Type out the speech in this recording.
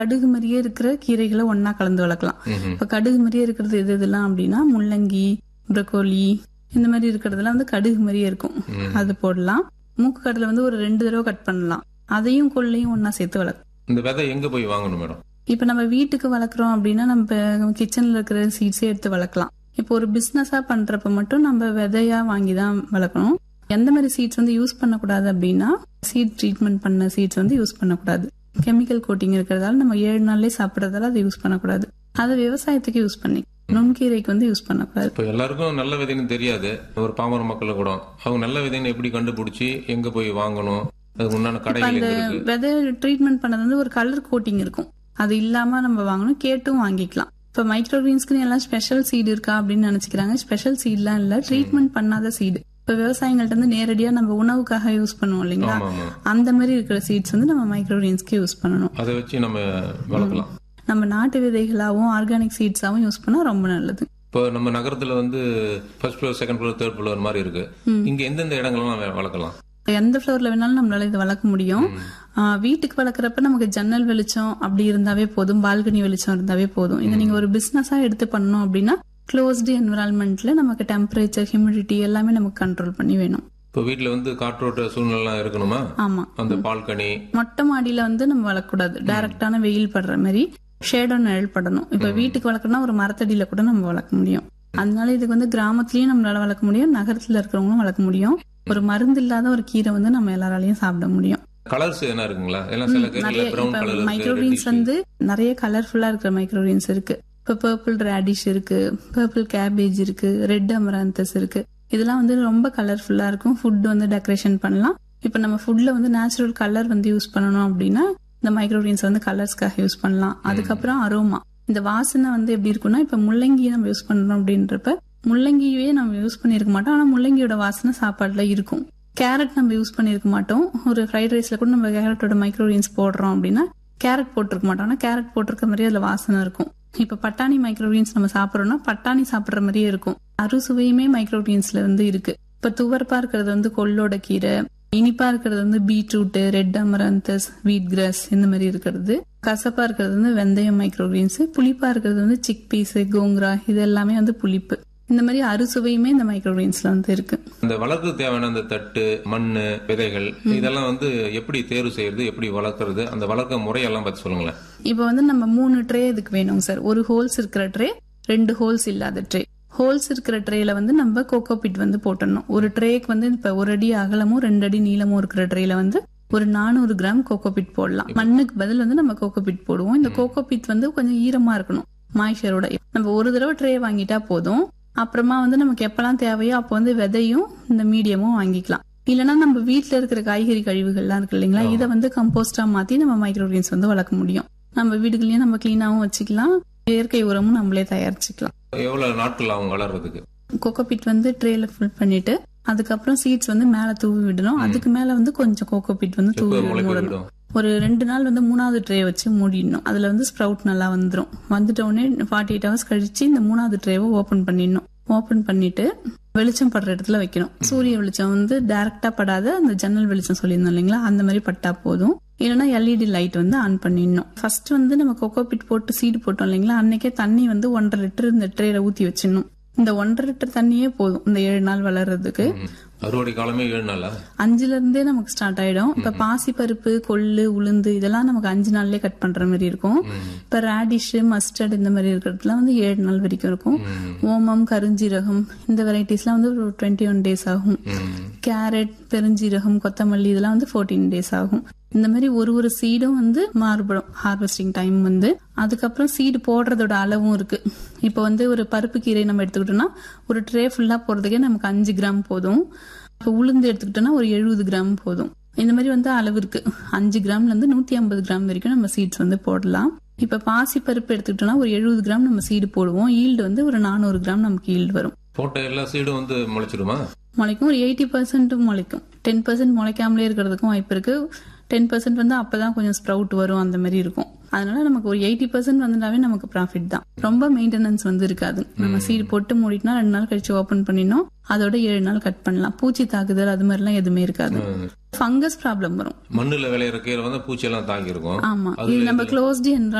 கடுகு மாதிரியே இருக்கிற கீரைகளை ஒண்ணா கலந்து வளர்க்கலாம் ம்ஹும். இப்ப கடுகு மாதிரியே இருக்கிறது எது இதெல்லாம் அப்படின்னா முள்ளங்கி ப்ரக்கோலி இந்த மாதிரி இருக்கிறதெல்லாம் வந்து கடுகு மாதிரியே இருக்கும் ம். அது போடலாம் மூக்கு கடலை வந்து ஒரு ரெண்டு தடவை கட் பண்ணலாம் அதையும் கொள்ளையும் ஒண்ணா சேர்த்து வளர்க்கலாம் இந்த விதை எங்க போய் வாங்கணும் மேடம் இப்ப நம்ம வீட்டுக்கு வளர்க்குறோம் அப்படின்னா நம்ம கிச்சன்ல இருக்கிற சீட்ஸே எடுத்து வளர்க்கலாம் இப்போ ஒரு பிசினஸா பண்றப்ப மட்டும் நம்ம விதையா வாங்கி தான் வளர்க்கணும் எந்த மாதிரி சீட்ஸ் வந்து யூஸ் பண்ணக்கூடாது அப்படின்னா சீட் ட்ரீட்மெண்ட் பண்ண சீட்ஸ் வந்து யூஸ் பண்ணக்கூடாது கெமிக்கல் கோட்டிங் இருக்கிறதால நம்ம ஏழு நாள்லயே சாப்பிடறதால அதை யூஸ் பண்ணக்கூடாது அதை விவசாயத்துக்கு யூஸ் பண்ணி நுண்கீரைக்கு வந்து யூஸ் பண்ணக்கூடாது இப்போ எல்லாருக்கும் நல்ல விதைன்னு தெரியாது ஒரு பாமர மக்கள் கூட அவங்க நல்ல விதைன்னு எப்படி கண்டுபிடிச்சி எங்க போய் வாங்கணும் அதுக்கு உண்டான இப்ப கடைகள் அந்த எங்க இருக்கு விதை ட்ரீட்மெண்ட் பண்ணது வந்து ஒரு கலர் கோட்டிங் இருக்கும் அது இல்லாம நம்ம வாங்கணும் கேட்டும் வாங்கிக்கலாம் இப்ப மைக்ரோகிரீன்ஸ்க்கு எல்லாம் ஸ்பெஷல் சீடு இருக்கா அப்படின்னு நினைச்சுக்கிறாங்க ஸ்பெஷல் சீட்லாம் இல்ல ட்ரீட்மெண்ட் பண்ணாத சீடு இப்ப விவசாயிகள்ட்ட இருந்து நேரடியா நம்ம உணவுக்காக யூஸ் பண்ணுவோம் இல்லைங்களா ஆமா ஆமா அந்த மாதிரி இருக்கிற சீட்ஸ் வந்து நம்ம மைக்ரோகிரீன்ஸ்க்கு யூஸ் பண்ணணும் அதை வச்சு நம்ம வளர்க்கலாம் நம்ம நாட்டு விதைகளாவும் ஆர்கானிக் சீட்ஸாவும் யூஸ் பண்ணா ரொம்ப நல்லது இப்போ நம்ம நகரத்துல வந்து first floor second floor third floor மாதிரி இருக்கு இங்க எந்தெந்த இடங்கள்லாம் வ- வளர்க்கலாம் எந்த ஃப்ளோர்ல வேணாலும் நம்மளால இதை வளர்க்க முடியும் ஆஹ் வீட்டுக்கு வளர்க்குறப்ப நமக்கு ஜன்னல் வெளிச்சம் அப்படி இருந்தாவே போதும் பால்கனி வெளிச்சம் இருந்தாவே போதும் இதை நீங்க ஒரு பிசினஸா எடுத்து பண்ணணும் அப்படின்னா க்ளோஸ்டு என்விரான்மெண்ட்ல நமக்கு டெம்பரேச்சர் ஹியூமிடிட்டி எல்லாமே நமக்கு கண்ட்ரோல் பண்ணி வேணும் இப்போ வீட்ல வந்து காற்றோட்ட சூழ்நிலை இருக்கணுமா ஆமா அந்த பால்கனி மொட்டை மாடியில வந்து நம்ம வளர்க்கக்கூடாது டைரக்டான வெயில் படுற மாதிரி ஷேடோ நிழல் படணும் இப்ப வீட்டுக்கு வளர்க்கணும்னா ஒரு மரத்தடியில கூட நம்ம வளர்க்க முடியும் அதனால இதுக்கு வந்து கிராமத்துலயும் நம்மளால வளர்க்க முடியும் நகரத்துல இருக்கிறவங்களும் வளர்க்க முடியும் ஒரு மருந்து இல்லாத ஒரு கீரை வந்து நம்ம எல்லாராலையும் சாப்பிட முடியும் கலர்ஸ் என்ன இருக்குங்களா எல்லாம் சில நிறைய கலர்ல பிரவுன் இப்ப கலர் மைக்ரோகிரீன்ஸ் வந்து நிறைய கலர்ஃபுல்லா இருக்கிற மைக்ரோகிரீன்ஸ் இருக்கு இப்ப பர்பிள் ரேடிஷ் இருக்கு பர்பிள் கேபேஜ் இருக்கு ரெட் அமராந்தஸ் இருக்கு இதெல்லாம் வந்து ரொம்ப கலர்ஃபுல்லா இருக்கும் ஃபுட் வந்து டெக்கரேஷன் பண்ணலாம் இப்ப நம்ம ஃபுட்ல வந்து நேச்சுரல் கலர் வந்து யூஸ் பண்ணணும் அப்படின்னா இந்த மைக்ரோகிரீன்ஸ் வந்து கலர்ஸ்க்காக யூஸ் பண்ணலாம் அதுக்கப்புறம் அரோமா இந்த வாசனை வந்து எப்படி இருக்கும்னா இப்ப முள்ளங்கியை நம்ம யூஸ் பண்றோம் அப்படின்றப்ப முள்ளங்கியவே நம்ம யூஸ் பண்ணிருக்க மாட்டோம் ஆனா முள்ளங்கியோட வாசனை சாப்பாடுல இருக்கும் கேரட் நம்ம யூஸ் பண்ணிருக்க மாட்டோம் ஒரு ஃப்ரைட் ரைஸ்ல கூட நம்ம கேரட்டோட மைக்ரோகிரீன்ஸ் போடுறோம் அப்படின்னா கேரட் போட்டிருக்க மாட்டோம் ஆனா கேரட் போட்டிருக்க மாதிரி அதுல வாசனை இருக்கும் இப்ப பட்டாணி மைக்ரோகிரீன்ஸ் நம்ம சாப்பிடுறோம்னா பட்டாணி சாப்பிடுற மாதிரியே இருக்கும் அறுசுவையுமே மைக்ரோகிரீன்ஸ்ல வந்து இருக்கு இப்ப துவர்ப்பா இருக்கிறது வந்து கொள்ளோட கீரை இனிப்பா இருக்கிறது வந்து பீட்ரூட் ரெட் அமரந்தஸ் வீட் கிராஸ் இந்த மாதிரி இருக்கிறது கசப்பா இருக்கிறது வந்து வெந்தயம் மைக்ரோகிரீன்ஸ் புளிப்பா இருக்கிறது வந்து சிக் பீஸ் கோங்கரா இது எல்லாமே வந்து புளிப்பு இந்த மாதிரி அறுசுவையுமே இந்த மைக்ரோகிரீன்ஸ்ல வந்து இருக்கு அந்த வளர்க்க தேவையான அந்த தட்டு மண்ணு விதைகள் இதெல்லாம் வந்து எப்படி தேர்வு செய்யறது எப்படி வளர்க்கறது அந்த வளர்க்க முறையெல்லாம் பத்தி சொல்லுங்களேன் இப்போ வந்து நம்ம மூணு ட்ரே இதுக்கு வேணும் சார் ஒரு ஹோல்ஸ் இருக்கிற ட்ரே ரெண்டு ஹோல்ஸ் இல்லாத ட்ரே ஹோல்ஸ் இருக்கிற ட்ரேல வந்து நம்ம கோகோ பிட் வந்து போட்டுடணும் ஒரு ட்ரேக்கு வந்து இப்ப ஒரு அடி அகலமும் ரெண்டு அடி நீளமும் இருக்கிற ட்ரேல வந்து ஒரு நானூறு கிராம் கோகோ பிட் போடலாம் மண்ணுக்கு பதில் வந்து நம்ம கோகோ பிட் போடுவோம் இந்த கோகோ பிட் வந்து கொஞ்சம் ஈரமா இருக்கணும் மாய்ச்சரோட நம்ம ஒரு தடவை ட்ரே வாங்கிட்டா போதும் அப்புறமா வந்து நமக்கு எப்பெல்லாம் தேவையோ அப்போ வந்து விதையும் இந்த மீடியமும் வாங்கிக்கலாம் இல்லைன்னா நம்ம வீட்ல இருக்கிற காய்கறி கழிவுகள்லாம் இருக்கு இல்லைங்களா இதை வந்து கம்போஸ்டா மாத்தி நம்ம மைக்ரோகிரீன்ஸ் வந்து வளர்க்க முடியும் நம்ம வீடுகளையும் நம்ம கிளீனாவும் வச்சுக்கலாம் இயற்கை உரமும் நம்மளே தயாரிச்சுக்கலாம் எவ்வளவு நாட்கள் ஆகும் வளர்றதுக்கு கோகோபிட் வந்து ட்ரேல ஃபில் பண்ணிட்டு அதுக்கப்புறம் சீட்ஸ் வந்து மேல தூவி விடணும் அதுக்கு மேல வந்து கொஞ்சம் கோகோபிட் வந்து தூவி எப்ப முளைக்க மூடணும் விடும் ஒரு ரெண்டு நாள் வந்து மூணாவது ட்ரே வச்சு மூடிடணும் அதுல வந்து ஸ்ப்ரவுட் நல்லா வந்துடும் வந்துட்ட உடனே ஃபார்ட்டி எயிட் ஹவர்ஸ் கழிச்சு இந்த மூணாவது ட்ரேவை ஓபன் பண்ணிடணும் ஓபன் பண்ணிட்டு வெளிச்சம் படுற இடத்துல வைக்கணும் சூரிய வெளிச்சம் வந்து டைரக்டா படாத அந்த ஜன்னல் வெளிச்சம் சொல்லியிருந்தோம் இல்லைங்களா அந்த மாதிரி பட்டா போதும் இல்லைன்னா எல்இடி லைட் வந்து ஆன் பண்ணிடணும் ஃபர்ஸ்ட் வந்து நம்ம கோகோபிட் போட்டு சீடு போட்டோம் இல்லைங்களா அன்னைக்கே தண்ணி வந்து ஒன்றரை லிட்டர் இந்த ட்ரேல ஊத்தி வச்சிடணும் இந்த ஒன்றரை லிட்டர் தண்ணியே போதும் இந்த ஏழு நாள் வளர்றதுக்கு ம். அறுவடை காலமே ஏழு நாளா அஞ்சுல இருந்தே நமக்கு ஸ்டார்ட் ஆயிடும் இப்ப பாசி பருப்பு கொள்ளு உளுந்து இதெல்லாம் நமக்கு அஞ்சு நாள்லயே கட் பண்ற மாதிரி இருக்கும் இப்ப ரேடிஷ் மஸ்டர்ட் இந்த மாதிரி இருக்கிறதுலாம் வந்து ஏழு நாள் வரைக்கும் இருக்கும் ஓமம் கருஞ்சீரகம் இந்த வெரைட்டிஸ்லாம் வந்து ஒரு டுவெண்ட்டி ஒன் டேஸ் ஆகும் கேரட் பெருஞ்சீரகம் கொத்தமல்லி இதெல்லாம் வந்து ஃபோர்டீன் டேஸ் ஆகும் இந்த மாதிரி ஒரு ஒரு சீடும் வந்து மாறுபடும் ஹார்வெஸ்டிங் டைம் வந்து அதுக்கப்புறம் சீடு போடுறதோட அளவும் இருக்கு இப்போ வந்து ஒரு பருப்பு கீரை நம்ம எடுத்துக்கிட்டோம்னா ஒரு ட்ரே ஃபுல்லா போடுறதுக்கே நமக்கு அஞ்சு கிராம் போதும் இப்போ உளுந்து எடுத்துக்கிட்டோம்னா ஒரு எழுபது கிராம் போதும் இந்த மாதிரி வந்து அளவு இருக்கு அஞ்சு கிராம்ல இருந்து நூத்தி ஐம்பது கிராம் வரைக்கும் நம்ம சீட்ஸ் வந்து போடலாம் இப்ப பாசி பருப்பு எடுத்துக்கிட்டோம்னா ஒரு எழுபது கிராம் நம்ம சீடு போடுவோம் ஈல்டு வந்து ஒரு நானூறு கிராம் நமக்கு ஈல்டு வரும் போட்ட எல்லா சீடும் வந்து முளைச்சிடுமா முளைக்கும் ஒரு எயிட்டி பர்சன்ட் முளைக்கும் டென் பர்சன்ட் முளைக்காமலே இருக்கிறதுக்கும் வாய்ப்பு இருக்கு டென் பர்சன்ட் வந்து அப்பதான் கொஞ்சம் ஸ்ப்ரவுட் வரும் அந்த மாதிரி இருக்கும் அதனால நமக்கு ஒரு எயிட்டி பர்சன்ட் வந்துட்டாவே நமக்கு ப்ராஃபிட் தான் ரொம்ப மெயின்டெனன்ஸ் வந்து இருக்காது நம்ம சீடு போட்டு மூடிட்டுனா ரெண்டு நாள் கழிச்சு ஓபன் பண்ணினோம் அதோட ஏழு நாள் கட் பண்ணலாம் பூச்சி தாக்குதல் அது மாதிரிலாம் எதுவுமே இருக்காது ஃபங்கஸ் ப்ராப்ளம் வரும் மண்ணுல விளையிற கீரை வந்து பூச்சி எல்லாம் தாங்கி இருக்கும் ஆமா இது நம்ம க்ளோஸ்டு